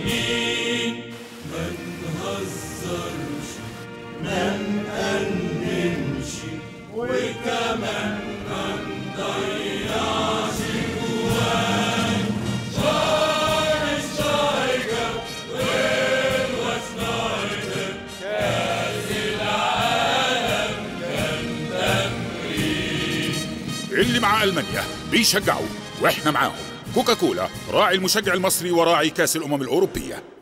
مين ما نهزرش ما نأننش وكمان ما نضيعش جوان شفاينشتايجر والوشنايجر كأس العالم كان تمرين اللي مع ألمانيا بيشجعوا وإحنا معاهم كوكاكولا راعي المشجع المصري وراعي كأس الأمم الأوروبية